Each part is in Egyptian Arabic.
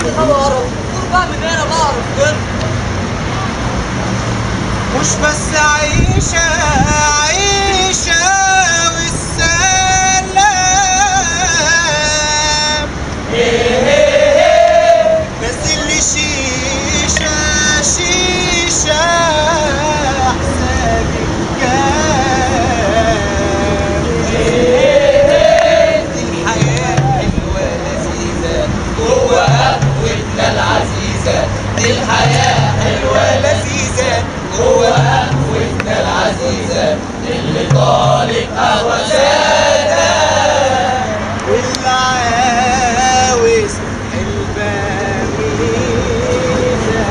مش بس عيشة عيشة والسلام نزل لي شيشة شيشة حسابي كام الحياة حلوة لذيذة جوه قهوتنا العزيزة دي الحياة حلوة لذيذة جوه قهوتنا العزيزة اللي طالب قهوة سادة واللي عاوز حلبة ميزة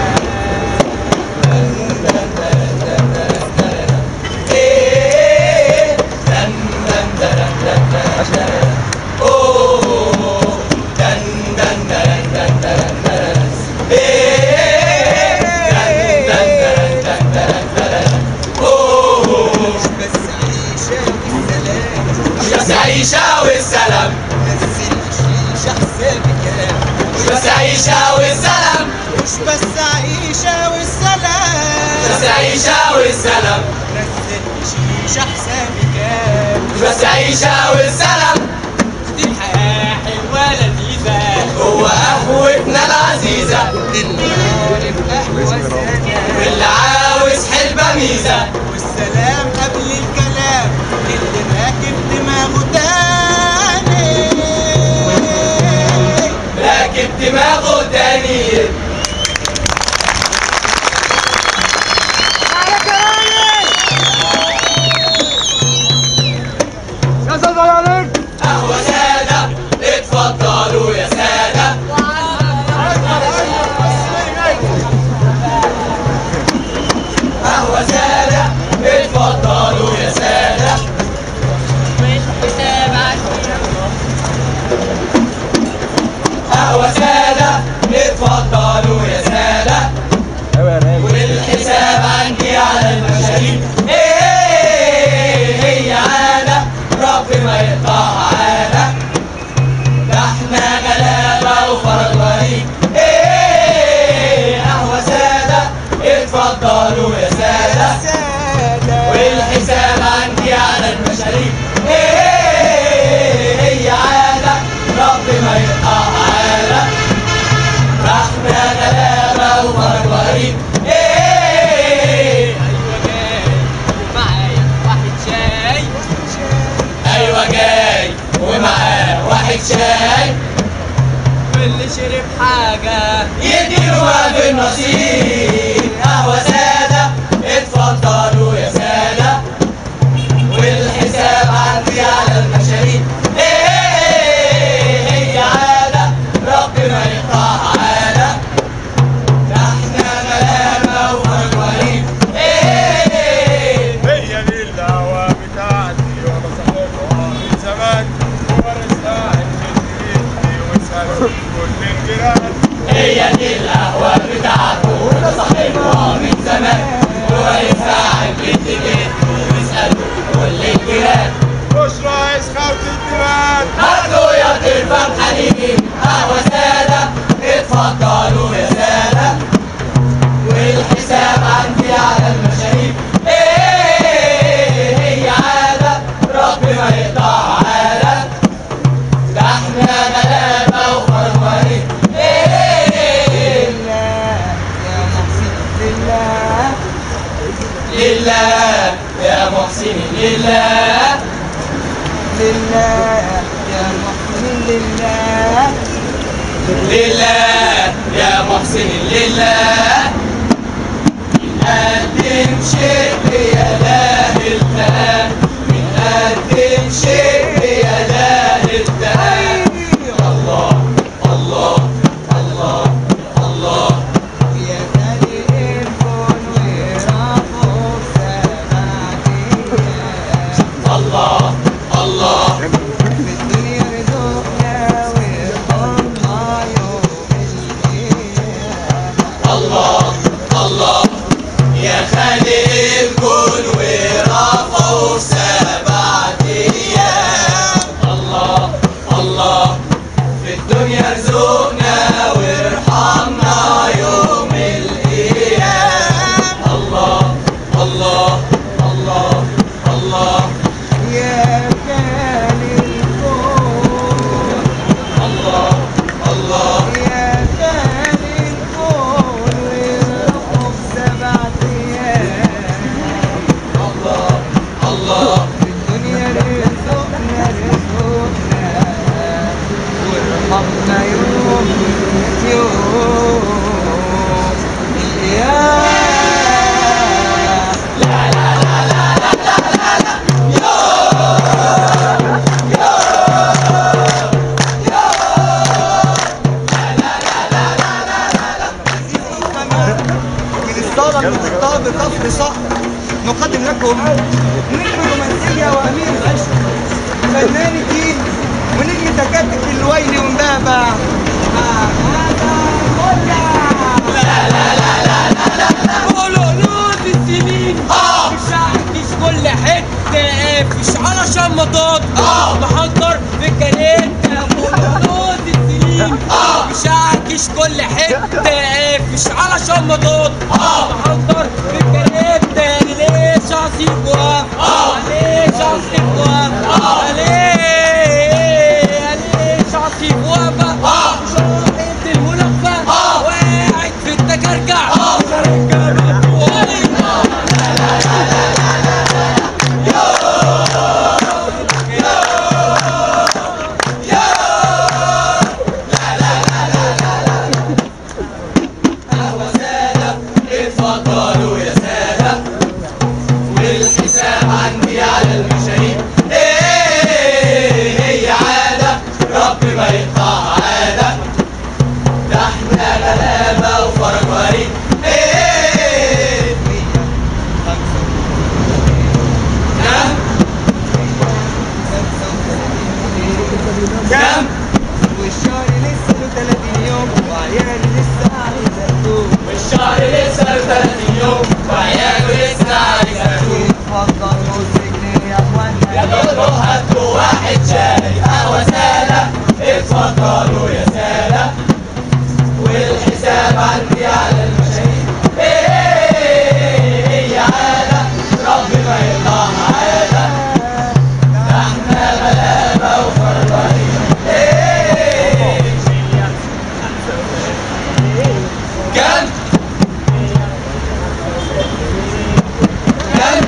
إيه دن دن درن دن درن درن أوه دن دن درن دن درن درن إيه دن دن درن دن درن درن أوه مش بس عيشة والسلام بس عيشة والسلام نزل شيشة حسابي كام مش بس عيشة والسلام مش بس عيشة والسلام بس عيشة والسلام نزل شيشة حسابي كام مش بس عيشة والسلام دي الحياة حلوة لذيذة جوه قهوتنا العزيزة اللي عارف قهوة سادة واللي عاوز حلبة ميزة والسلام قبل الكلام اللي راكب دماغه تاني راكب دماغه تاني قهوة سادة اتفضلوا يا سادة قهوة سادة اتفضلوا يا سادة قهوة سادة اتفضلوا يا سادة والحساب عندي على المشاريب ايه هي عادة رب ما يقطعها عادة ده احنا غلابة وفرج غريب ايه قهوة سادة اتفضلوا يا سادة سادة والحساب عندي على المشاريب ايه هي عادة رب ما يقطعها عادة ده احنا غلابة وفرج غريب ايه ايوه جاي ومعاه واحد شاي واللي شرب حاجة يديله ما في النصيب قهوة سادة اتفضلوا يا سادة والحساب عندي على المشاريب ايه هي عادة ربنا يقطعها عادة ده احنا ملامة وفرج غريب ايه هي دي القهوة بتاعتي وانا صاحبها من زمان ورثها عن جدي واسأل كل الجيران هي دي القهوة بتاعته وده صاحبها من زمان وارثها عن جد جد واسألوا كل الجيران مش رايس خوت الدماغ هاتوا يا ضيفة حنين قهوة سادة اتفضلوا يا سادة والحساب عندي على المشاريب ايه هي عادة ربنا يقطعها عادة ده احنا غلابة وفرفرين ايه لله يا محسن لله لله يا محسن لله لله يا محسن لله لله يا محسن لله بنقدم شيء يا له التهاب بنقدم شيء يا له التهاب الله الله الله الله يا خالق الكون ورافق سماعتنا الله الله في الدنيا رزقنا وارحمنا يوم القيامة الله الله يا خالق الكون ورفعه سبعة أيام علشان مضاد آه. محضر في الجنين مولود السنين آه. مش هعكش كل حته قافش علشان مضاد آه. محضر في الجنين تاني ليش هسيب واقف آه. ليش هسيب واقف آه. ليه ليش هسيب واقف آه. شاهد الملفة آه. وقاعد في التجرجع آه. تجرجع مقوي. اتفضلوا يا سادة والحساب عندي على المشاريب ايه هي عادة رب ما يقطع عادة ده احنا غلابة وفرج وريد ايه كم كم والشهر لسه له 30 يوم وعيالي لسه عايزة تدوم والشهر لسه له 30 يوم وعياله لسه عايزة تدوم اتفضلوا السجن يا اخوانا يا دكتور هاتوا واحد شاي قهوة سادة اتفضلوا يا سادة والحساب عندي على المشاريب ايه هي عادة رب ما يطلع عادة ده احنا غلابة وفرقانين ايه كم كم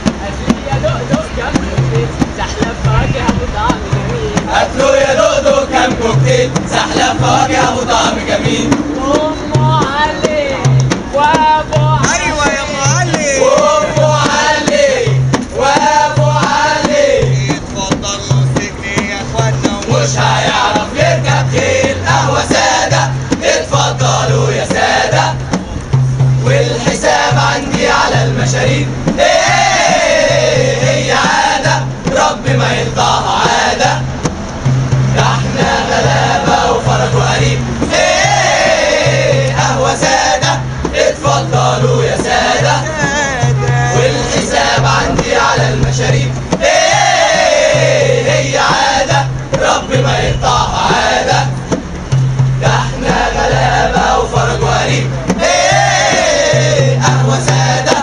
هاتلو يا دودو كام كوكتيل سحلة فواكه ابو طعم جميل ايوه يا معلم وابو علي وابو علي اتفضلوا السجن يا اخوانا مش هيعرف يركب خيل قهوة سادة اتفضلوا يا سادة والحساب عندي على المشاريب ايه هي عادة رب ما يقطعها عادة ده احنا غلابة وفرج وقريب ايه قهوة سادة اتفضلوا يا سادة والحساب عندي على المشاريب ايه هي عادة رب ما يقطعها عادة ده احنا غلابة وفرج وقريب ايه قهوة سادة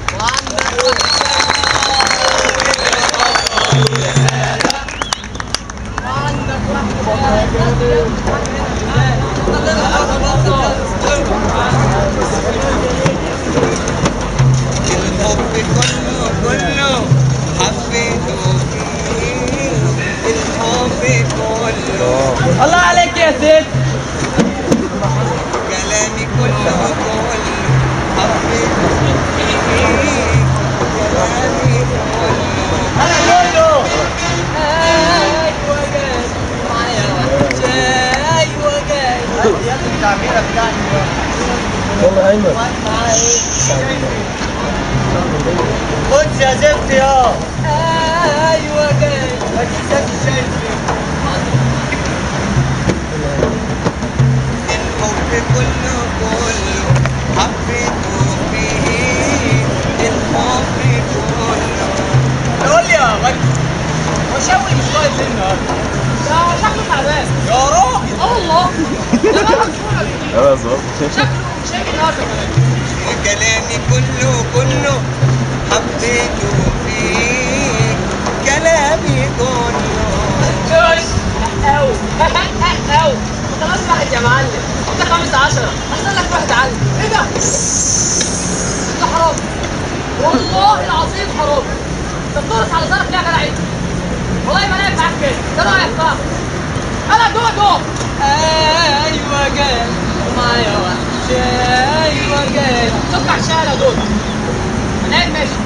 الحب كله كله حبيته فيه الحب كله الله عليك يا ست كلامي كله كله حبيته فيه كلامي كله انا كله ايوه جاي معايا وحش ايوه جاي خد يا زفت يا ايوه جاي ما تنساش شايفي الحب كله كله حبيته فيه الحب كله قول لي يا راجل هو شاوي مش طايق ليه النهارده؟ ده شكله تعبان يا راجل اه والله شكله شايف النهارده كمان كلامي كله كله حبيته فيه كلامي كله جوش قوي قوي خلاص واحد يا معلم انت خمس عشرة احسن لك واحد علم ايه ده؟ ده حرام والله العظيم حرام انت بتدرس على ظرف ليه يا جدع انت؟ والله ما نافع معاك كده ده رايك بقى انا جوه جوه ايوه جاي معايا وحش ايوه جاي سكر شارع دول انا قاعد ماشي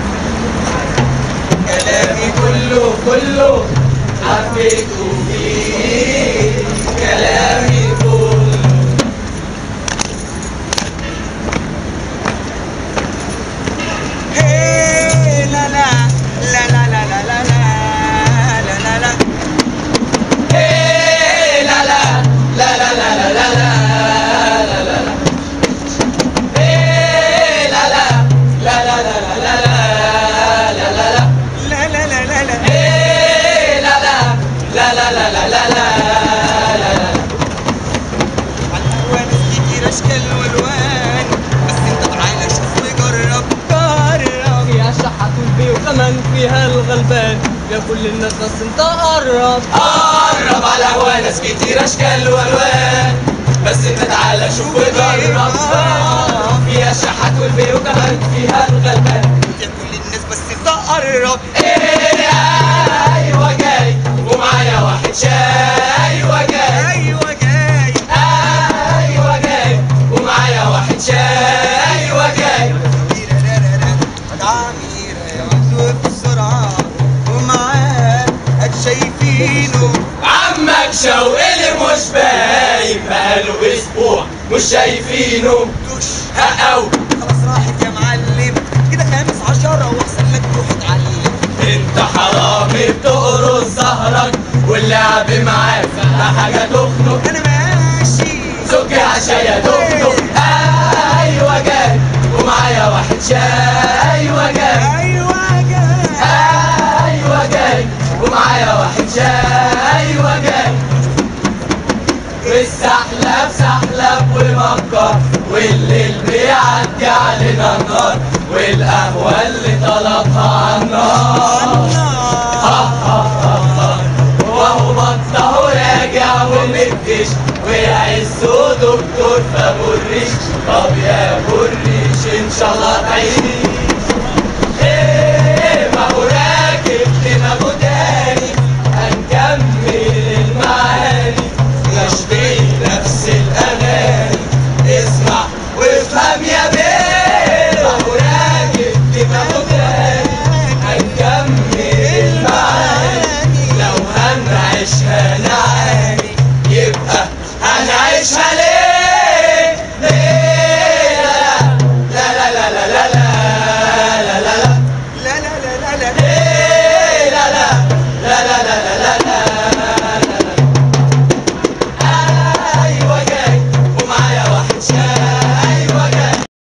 كلامي كله كله حبيته فيه كلامي كله هي لا لا لا لا لا لا لا لا لا لا لا إيه لا لا لا لا لا لا لا لا لا لا لا إيه لا لا لا لا لا لا لا لا لا لا لا لا لا لا لا لا إيه يا كل الناس بس انت قرب قرب على هوا ناس كتير اشكال والوان بس انت تعالى شوف وجرب فيها الشحات والبي وكمان فيها الغلبان يا كل الناس بس انت قرب ايه ايوه جاي ومعايا واحد شاي ايوه جاي ايوه جاي ايوه جاي ومعايا واحد شاي ايوه جاي عميرة عزوة بسرعة ومعاه هاد شايفينه عمك شوقي اللي مش باين بقاله اسبوع مش شايفينه دوش هقاو خلاص راحت يا معلم كده خامس عشرة واحسن لك تروح اتعلم انت حرامي بتقرص ظهرك واللعب معاك بقى حاجه تخنق انا ماشي زوجي عشايا دكتور ايوه جاي ومعايا واحد شاي ايوه جاي ايوه جاي ايوه جاي ومعايا واحد شاي ايوه جاي والسحلب سحلب ومكر والليل بيعدي علينا النار والقهوة اللي طلبها عالنار وهو بطه راجع ومدش ويعزه دكتور فابو الريش طب يا ابو الريش ان شاء الله تعيش